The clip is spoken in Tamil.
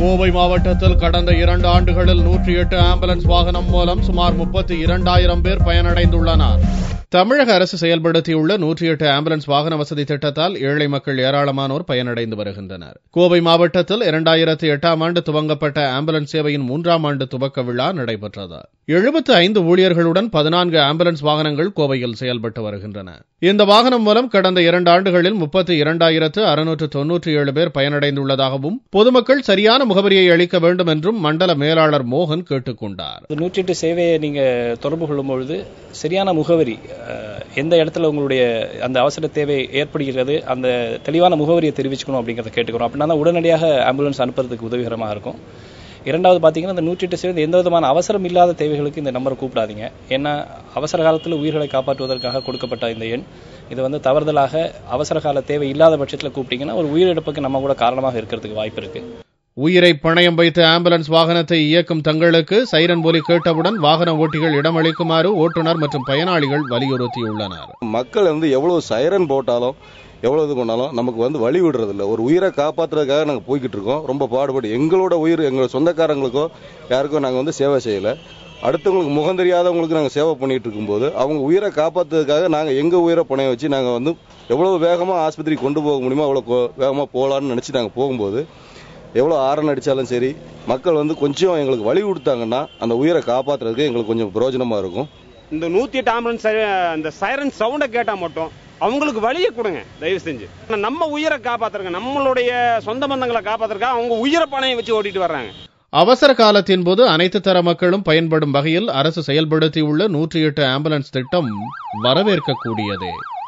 கோவை மாவட்டத்தில் கடந்த இரண்டு ஆண்டுகளில் நூற்றி எட்டு ஆம்புலன்ஸ் வாகனம் மூலம் சுமார் முப்பத்தி இரண்டாயிரம் பேர் பயனடைந்துள்ளனர் தமிழக அரசு செயல்படுத்தியுள்ள நூற்றி எட்டு ஆம்புலன்ஸ் வாகன வசதி திட்டத்தால் ஏழை மக்கள் ஏராளமானோர் பயனடைந்து வருகின்றனர் கோவை மாவட்டத்தில் இரண்டாயிரத்தி எட்டாம் ஆண்டு துவங்கப்பட்ட ஆம்புலன்ஸ் சேவையின் மூன்றாம் ஆண்டு துவக்க விழா நடைபெற்றது எழுபத்து ஐந்து ஊழியர்களுடன் பதினான்கு ஆம்புலன்ஸ் வாகனங்கள் கோவையில் செயல்பட்டு வருகின்றன இந்த வாகனம் மூலம் கடந்த இரண்டு ஆண்டுகளில் முப்பத்தி இரண்டாயிரத்து அறுநூற்று தொன்னூற்றி ஏழு பேர் பயனடைந்துள்ளதாகவும் பொதுமக்கள் சரியான முகவரியை அளிக்க வேண்டும் என்றும் மண்டல மேலாளர் மோகன் கேட்டுக் கொண்டார் இந்த நூற்றி எட்டு சேவையை நீங்கள் தொடர்பு கொள்ளும் பொழுது சரியான முகவரி அஹ், எந்த இடத்துல உங்களுடைய அந்த அவசர தேவை ஏற்படுகிறது அந்த தெளிவான முகவரியை தெரிவிச்சுக்கணும் அப்படிங்கிறத கேட்டுக்கிறோம் அப்படின்னா தான் உடனடியாக ஆம்புலன்ஸ் அனுப்புறதுக்கு உதவிகரமாக இருக்கும் இரண்டாவது பார்த்தீங்கன்னா இந்த நூற்றி எட்டு சேவை எந்த விதமான அவசரம் இல்லாத தேவைகளுக்கு இந்த நம்பரை கூப்பிடாதீங்க ஏன்னா அவசர காலத்தில் உயிர்களை காப்பாற்றுவதற்காக கொடுக்கப்பட்ட இந்த எண் இது வந்து தவறுதலாக அவசர கால தேவை இல்லாத பட்சத்தில் கூப்பிட்டீங்கன்னா ஒரு உயிரிழப்புக்கு நம்ம கூட காரணமாக இருக்கிறதுக்கு வாய்ப்பு இருக்கு உயிரை பணயம் வைத்து ஆம்புலன்ஸ் வாகனத்தை இயக்கும் தங்களுக்கு சைரன் ஒலி கேட்டவுடன் வாகன ஓட்டிகள் இடமளிக்குமாறு ஓட்டுநர் மற்றும் பயனாளிகள் வலியுறுத்தியுள்ளனர் மக்கள் வந்து எவ்வளவு சைரன் போட்டாலும் எவ்வளவு இது பண்ணாலும் நமக்கு வந்து வழி விடுறது இல்ல ஒரு உயிரை காப்பாத்துறதுக்காக நாங்கள் போய்கிட்டு இருக்கோம் ரொம்ப பாடுபட்டு எங்களோட உயிர் எங்கள் சொந்தக்காரங்களுக்கோ யாருக்கோ நாங்கள் வந்து சேவை செய்யல அடுத்தவங்களுக்கு முகம் தெரியாதவங்களுக்கு நாங்கள் சேவை பண்ணிட்டு இருக்கும்போது அவங்க உயிரை காப்பாத்துறதுக்காக நாங்கள் எங்கள் உயிரை பணைய வச்சு நாங்கள் வந்து எவ்வளவு வேகமாக ஆஸ்பத்திரி கொண்டு போக முடியுமோ அவ்வளோ வேகமாக போகலான்னு நினச்சி நாங்கள் போகும்போது எவ்வளோ ஆரன் அடித்தாலும் சரி மக்கள் வந்து கொஞ்சம் எங்களுக்கு வழி கொடுத்தாங்கன்னா அந்த உயிரை காப்பாத்துறதுக்கு எங்களுக்கு கொஞ்சம் பிரயோஜனமாக இருக்கும் இந்த நூத்தி எட்டு ஆம்புலன்ஸ் அந்த சைரன் சவுண்டை கேட்டா மட்டும் அவங்களுக்கு வழியை கொடுங்க தயவு செஞ்சு ஆனா நம்ம உயிரை காப்பாத்துறங்க நம்மளுடைய சொந்த பந்தங்களை காப்பாத்துறதுக்காக அவங்க உயிரை பணையை வச்சு ஓட்டிட்டு வர்றாங்க அவசர காலத்தின் போது அனைத்து தர மக்களும் பயன்படும் வகையில் அரசு செயல்படுத்தியுள்ள நூற்றி எட்டு ஆம்புலன்ஸ் திட்டம் வரவேற்கக்கூடியதே